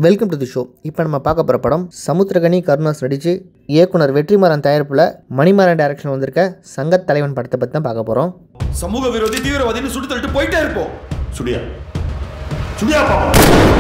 Welcome to the show இப்போ நம்ம பார்க்க போகிற படம் சமுத்திரகனி கருணாஸ் நடித்து இயக்குனர் வெற்றிமாறன் தயாரிப்பில் மணிமாறன் டைரக்ஷன் வந்திருக்க சங்கத் தலைவன் படத்தை பற்றி தான் பார்க்க போகிறோம் சமூக விரோதி தீவிரவாதின்னு சுட்டு தள்ளிட்டு போயிட்டே இருப்போம் சுடியா சுடியா பாப்போம்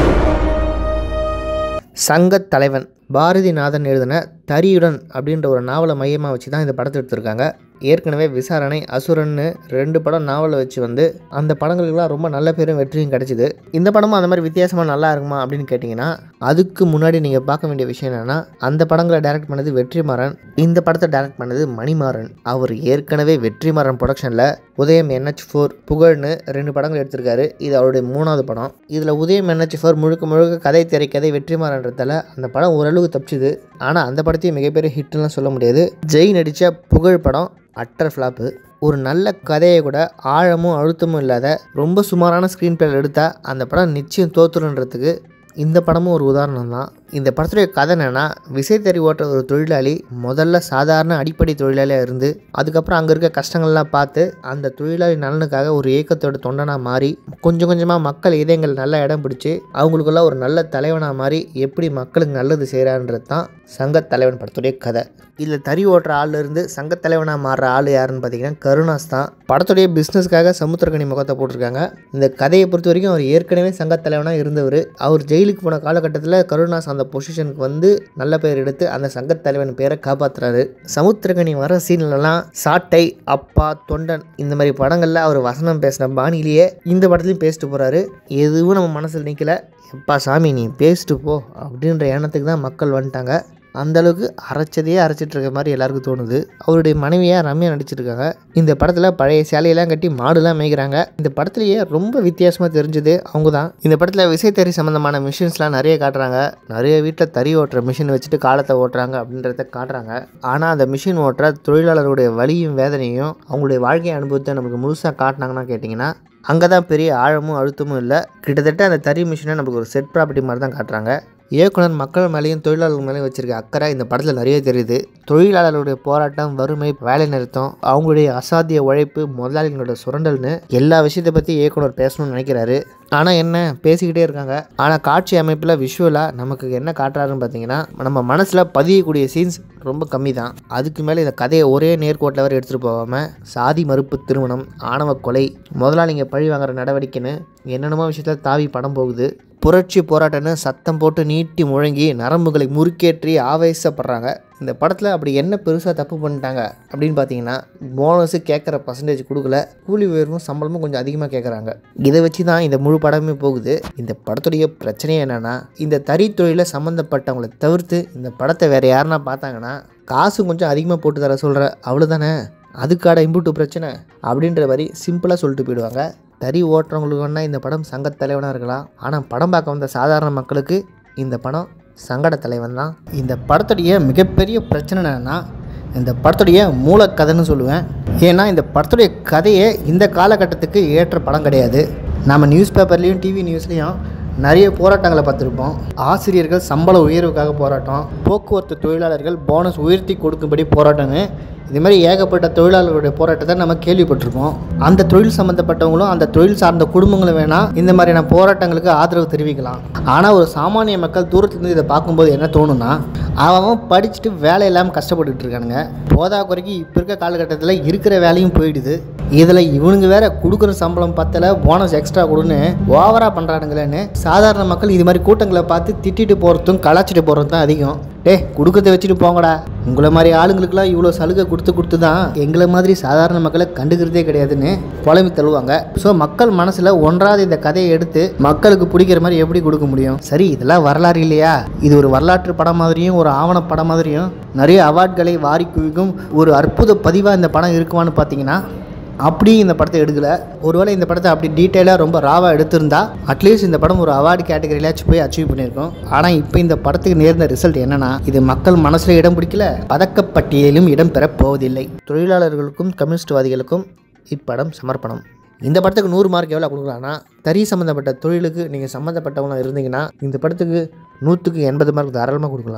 சங்கத் தலைவன் பாரதிநாதன் எழுதின தரியுடன் அப்படின்ற ஒரு நாவலை மையமாக வச்சு தான் இந்த படத்தை எடுத்திருக்காங்க ஏற்கனவே விசாரணை அசுரன்னு ரெண்டு படம் நாவலை வச்சு வந்து அந்த படங்களுக்கெல்லாம் ரொம்ப நல்ல பேரும் வெற்றியும் கிடைச்சிது இந்த படமும் அந்த மாதிரி வித்தியாசமாக நல்லா இருக்குமா அப்படின்னு கேட்டிங்கன்னா அதுக்கு முன்னாடி நீங்கள் பார்க்க வேண்டிய விஷயம் என்னென்னா அந்த படங்களை டைரக்ட் பண்ணது வெற்றிமாறன் இந்த படத்தை டைரக்ட் பண்ணது மணிமாறன் அவர் ஏற்கனவே வெற்றிமாறன் ப்ரொடக்ஷனில் உதயம் என்ஹெச் ஃபோர் புகழ்னு ரெண்டு படங்கள் எடுத்திருக்காரு இது அவருடைய மூணாவது படம் இதில் உதயம் என்ஹெச் ஃபோர் முழுக்க முழுக்க கதை திரைக்கதை வெற்றிமாறன்றதால அந்த படம் ஓரளவுக்கு தப்பிச்சுது ஆனால் அந்த படத்தையும் மிகப்பெரிய ஹிட்லாம் சொல்ல முடியாது ஜெய் நடித்த புகழ் படம் அட்டர் ஃப்ளாப்பு ஒரு நல்ல கதையை கூட ஆழமும் அழுத்தமும் இல்லாத ரொம்ப சுமாரான ஸ்க்ரீன் பிளேல எடுத்தால் அந்த படம் நிச்சயம் தோத்துருன்றதுக்கு இந்த படமும் ஒரு உதாரணம் தான் இந்த படத்துடைய கதை என்னென்னா விசைத்தறி ஓட்டுற ஒரு தொழிலாளி முதல்ல சாதாரண அடிப்படை தொழிலாளியாக இருந்து அதுக்கப்புறம் அங்கே இருக்க கஷ்டங்கள்லாம் பார்த்து அந்த தொழிலாளி நலனுக்காக ஒரு இயக்கத்தோட தொண்டனாக மாறி கொஞ்சம் கொஞ்சமாக மக்கள் இதயங்கள் நல்லா இடம் பிடிச்சி அவங்களுக்கெல்லாம் ஒரு நல்ல தலைவனாக மாறி எப்படி மக்களுக்கு நல்லது செய்கிறான்றது தான் சங்கத் தலைவன் படத்துடைய கதை இதில் தறி ஓட்டுற ஆள்ல இருந்து சங்கத் தலைவனாக மாறுற ஆள் யாருன்னு பார்த்தீங்கன்னா கருணாஸ் தான் படத்துடைய பிஸ்னஸ்க்காக சமுத்திரகனி முகத்தை போட்டிருக்காங்க இந்த கதையை பொறுத்த வரைக்கும் அவர் ஏற்கனவே சங்கத் தலைவனாக இருந்தவர் அவர் ஜெயிலுக்கு போன காலகட்டத்தில் கருணாஸ் அந்த பொசிஷனுக்கு வந்து நல்ல பேர் எடுத்து அந்த சங்கத் தலைவன் பேரை காப்பாற்றுறாரு சமுத்திரகனி வர சீன்லலாம் சாட்டை அப்பா தொண்டன் இந்த மாதிரி படங்களில் அவர் வசனம் பேசின பாணியிலேயே இந்த படத்துலையும் பேசிட்டு போகிறாரு எதுவும் நம்ம மனசில் நிற்கல எப்பா சாமி நீ பேசிட்டு போ அப்படின்ற எண்ணத்துக்கு தான் மக்கள் வந்துட்டாங்க அந்த அளவுக்கு அரைச்சதையே அரைச்சிட்டு இருக்க மாதிரி எல்லாருக்கும் தோணுது அவருடைய மனைவியாக ரம்யா நடிச்சிருக்காங்க இந்த படத்தில் பழைய சேலையெல்லாம் கட்டி மாடுலாம் மேய்க்கிறாங்க இந்த படத்துலேயே ரொம்ப வித்தியாசமாக தெரிஞ்சது அவங்க தான் இந்த படத்தில் விசைத்தறி சம்மந்தமான மிஷின்ஸ்லாம் நிறைய காட்டுறாங்க நிறைய வீட்டில் தறி ஓட்டுற மிஷின் வச்சுட்டு காலத்தை ஓட்டுறாங்க அப்படின்றத காட்டுறாங்க ஆனால் அந்த மிஷின் ஓட்டுற தொழிலாளருடைய வலியும் வேதனையும் அவங்களுடைய வாழ்க்கை அனுபவத்தை நமக்கு முழுசாக காட்டினாங்கன்னா கேட்டிங்கன்னா அங்கே தான் பெரிய ஆழமும் அழுத்தமும் இல்லை கிட்டத்தட்ட அந்த தறி மிஷினை நமக்கு ஒரு செட் ப்ராப்பர்ட்டி மாதிரி தான் காட்டுறாங்க இயக்குனர் மக்கள் மேலேயும் தொழிலாளர்கள் மேலேயும் வச்சிருக்க அக்கறை இந்த படத்தில் நிறைய தெரியுது தொழிலாளர்களுடைய போராட்டம் வறுமை வேலை நிறுத்தம் அவங்களுடைய அசாத்திய உழைப்பு முதலாளிகளோட சுரண்டல்னு எல்லா விஷயத்தை பற்றி இயக்குனர் பேசணும்னு நினைக்கிறாரு ஆனால் என்ன பேசிக்கிட்டே இருக்காங்க ஆனால் காட்சி அமைப்பில் விஷுவலாக நமக்கு என்ன காட்டுறாருன்னு பார்த்தீங்கன்னா நம்ம மனசில் பதியக்கூடிய சீன்ஸ் ரொம்ப கம்மி தான் அதுக்கு மேலே இந்த கதையை ஒரே நேர்கோட்டில் வரை எடுத்துகிட்டு போகாமல் சாதி மறுப்பு திருமணம் ஆணவ கொலை முதலாளிங்க பழி வாங்குற நடவடிக்கைன்னு என்னென்னமோ விஷயத்தில் தாவி படம் போகுது புரட்சி போராட்டம்னு சத்தம் போட்டு நீட்டி முழங்கி நரம்புகளை முறுக்கேற்றி ஆவேசப்படுறாங்க இந்த படத்தில் அப்படி என்ன பெருசாக தப்பு பண்ணிட்டாங்க அப்படின்னு பார்த்தீங்கன்னா போனஸு கேட்குற பர்சன்டேஜ் கொடுக்கல கூலி உயர்வும் சம்பளமும் கொஞ்சம் அதிகமாக கேட்குறாங்க இதை வச்சு தான் இந்த முழு படமே போகுது இந்த படத்துடைய பிரச்சனையே என்னென்னா இந்த தறி தொழிலில் சம்மந்தப்பட்டவங்களை தவிர்த்து இந்த படத்தை வேறு யாருன்னா பார்த்தாங்கன்னா காசு கொஞ்சம் அதிகமாக போட்டு தர சொல்கிற அவ்வளோதானே அதுக்காட இம்புட்டு பிரச்சனை அப்படின்ற மாதிரி சிம்பிளாக சொல்லிட்டு போயிடுவாங்க தறி ஓட்டுறவங்களுக்கு வேணால் இந்த படம் சங்கத் தலைவனாக இருக்கலாம் ஆனால் படம் பார்க்க வந்த சாதாரண மக்களுக்கு இந்த படம் சங்கட தலைவன் தான் இந்த படத்துடைய மிகப்பெரிய பிரச்சனை என்னன்னா இந்த படத்துடைய மூலக்கதைன்னு சொல்லுவேன் ஏன்னா இந்த படத்துடைய கதையே இந்த காலகட்டத்துக்கு ஏற்ற படம் கிடையாது நம்ம நியூஸ் பேப்பர்லேயும் டிவி நியூஸ்லேயும் நிறைய போராட்டங்களை பார்த்துருப்போம் ஆசிரியர்கள் சம்பள உயர்வுக்காக போராட்டம் போக்குவரத்து தொழிலாளர்கள் போனஸ் உயர்த்தி கொடுக்கும்படி போராட்டம்னு இது மாதிரி ஏகப்பட்ட தொழிலாளர்களுடைய போராட்டத்தை நம்ம கேள்விப்பட்டிருப்போம் அந்த தொழில் சம்மந்தப்பட்டவங்களும் அந்த தொழில் சார்ந்த குடும்பங்களும் வேணால் இந்த மாதிரியான போராட்டங்களுக்கு ஆதரவு தெரிவிக்கலாம் ஆனால் ஒரு சாமானிய மக்கள் தூரத்துலேருந்து இதை பார்க்கும்போது என்ன தோணுன்னா அவன் படிச்சுட்டு வேலை இல்லாமல் கஷ்டப்பட்டுட்டு இருக்கானுங்க போதா குறைக்கு இப்போ இருக்க காலகட்டத்தில் இருக்கிற வேலையும் போயிடுது இதில் இவனுங்க வேற கொடுக்குற சம்பளம் பத்தலை போனஸ் எக்ஸ்ட்ரா கொடுன்னு ஓவராக பண்ணுறானுங்களேன்னு சாதாரண மக்கள் இது மாதிரி கூட்டங்களை பார்த்து திட்டிட்டு போகிறதும் கலாச்சிட்டு போகிறதும் தான் அதிகம் டே கொடுக்கறத வச்சுட்டு போங்கடா உங்களை மாதிரி ஆளுங்களுக்குலாம் இவ்வளோ சலுகை கொடுத்து கொடுத்து தான் எங்களை மாதிரி சாதாரண மக்களை கண்டுக்கிறதே கிடையாதுன்னு புலம்பி தள்ளுவாங்க ஸோ மக்கள் மனசில் ஒன்றாவது இந்த கதையை எடுத்து மக்களுக்கு பிடிக்கிற மாதிரி எப்படி கொடுக்க முடியும் சரி இதெல்லாம் வரலாறு இல்லையா இது ஒரு வரலாற்று படம் மாதிரியும் ஒரு ஆவண படம் மாதிரியும் நிறைய அவார்ட்களை வாரி குவிக்கும் ஒரு அற்புத பதிவாக இந்த படம் இருக்குமான்னு பார்த்தீங்கன்னா அப்படி இந்த படத்தை எடுக்கல ஒருவேளை இந்த படத்தை அப்படி டீட்டெயிலாக ரொம்ப ராவாக எடுத்திருந்தா அட்லீஸ்ட் இந்த படம் ஒரு அவார்டு கேட்டகரியிலாச்சும் போய் அச்சீவ் பண்ணியிருக்கோம் ஆனால் இப்போ இந்த படத்துக்கு நேர்ந்த ரிசல்ட் என்னன்னா இது மக்கள் மனசில் இடம் பிடிக்கல பதக்கப்பட்டியலிலும் இடம் பெறப் போவதில்லை தொழிலாளர்களுக்கும் கம்யூனிஸ்ட்வாதிகளுக்கும் இப்படம் சமர்ப்பணம் இந்த படத்துக்கு நூறு மார்க் எவ்வளோ கொடுக்கலாம்னா தறி சம்மந்தப்பட்ட தொழிலுக்கு நீங்கள் சம்மந்தப்பட்டவங்களா இருந்தீங்கன்னா இந்த படத்துக்கு நூற்றுக்கு எண்பது மார்க் தாராளமாக கொடுக்கலாம்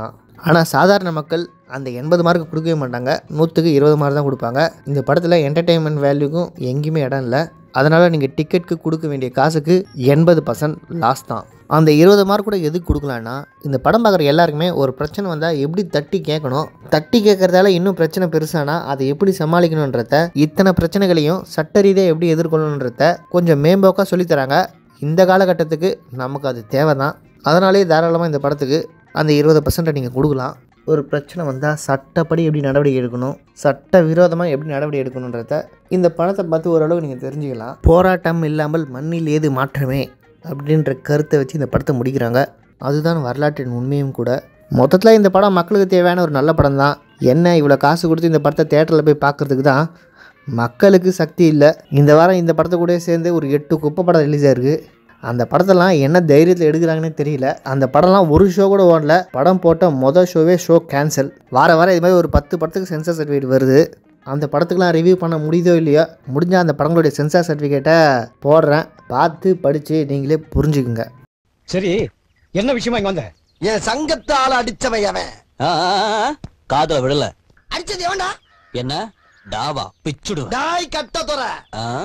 ஆனால் சாதாரண மக்கள் அந்த எண்பது மார்க் கொடுக்கவே மாட்டாங்க நூற்றுக்கு இருபது மார்க் தான் கொடுப்பாங்க இந்த படத்தில் என்டர்டெயின்மெண்ட் வேல்யூக்கும் எங்கேயுமே இடம் இல்லை அதனால் நீங்கள் டிக்கெட்டுக்கு கொடுக்க வேண்டிய காசுக்கு எண்பது பர்சன்ட் லாஸ் தான் அந்த இருபது மார்க் கூட எதுக்கு கொடுக்கலான்னா இந்த படம் பார்க்குற எல்லாருக்குமே ஒரு பிரச்சனை வந்தால் எப்படி தட்டி கேட்கணும் தட்டி கேட்குறதால இன்னும் பிரச்சனை பெருசானா அதை எப்படி சமாளிக்கணுன்றத இத்தனை பிரச்சனைகளையும் சட்ட ரீதியாக எப்படி எதிர்கொள்ளணுன்றத கொஞ்சம் மேம்போக்காக சொல்லித்தராங்க இந்த காலகட்டத்துக்கு நமக்கு அது தேவை தான் அதனாலே தாராளமாக இந்த படத்துக்கு அந்த இருபது பர்சன்ட்டை நீங்கள் கொடுக்கலாம் ஒரு பிரச்சனை வந்தால் சட்டப்படி எப்படி நடவடிக்கை எடுக்கணும் சட்ட விரோதமாக எப்படி நடவடிக்கை எடுக்கணுன்றத இந்த படத்தை பார்த்து ஓரளவு நீங்கள் தெரிஞ்சுக்கலாம் போராட்டம் இல்லாமல் மண்ணில் ஏது மாற்றமே அப்படின்ற கருத்தை வச்சு இந்த படத்தை முடிக்கிறாங்க அதுதான் வரலாற்றின் உண்மையும் கூட மொத்தத்தில் இந்த படம் மக்களுக்கு தேவையான ஒரு நல்ல படம் தான் என்ன இவ்வளோ காசு கொடுத்து இந்த படத்தை தேட்டரில் போய் பார்க்குறதுக்கு தான் மக்களுக்கு சக்தி இல்லை இந்த வாரம் இந்த படத்தை கூட சேர்ந்து ஒரு எட்டு குப்பை படம் ரிலீஸ் ஆயிருக்கு அந்த படத்தெல்லாம் என்ன தைரியத்தில் எடுக்கிறாங்கன்னே தெரியல அந்த படம்லாம் ஒரு ஷோ கூட ஓடல படம் போட்ட மொதல் ஷோவே ஷோ கேன்சல் வார வாரம் இது மாதிரி ஒரு பத்து படத்துக்கு சென்சார் சர்டிஃபிகேட் வருது அந்த படத்துக்குலாம் ரிவ்யூ பண்ண முடியுதோ இல்லையோ முடிஞ்சால் அந்த படங்களுடைய சென்சார் சர்டிஃபிகேட்டை போடுறேன் பார்த்து படித்து நீங்களே புரிஞ்சுக்குங்க சரி என்ன விஷயமா இங்க வந்த என் சங்கத்தால அடிச்சவன் அவன் ஆ, ஆ, ஆ, காதுல விடல அடிச்சது எவன்டா என்ன டாவா பிச்சுடு டாய் கட்ட துற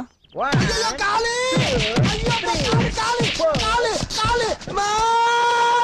ஐயோ, காலு ஐயோ, காலு காலு காலு காலு அம்மா!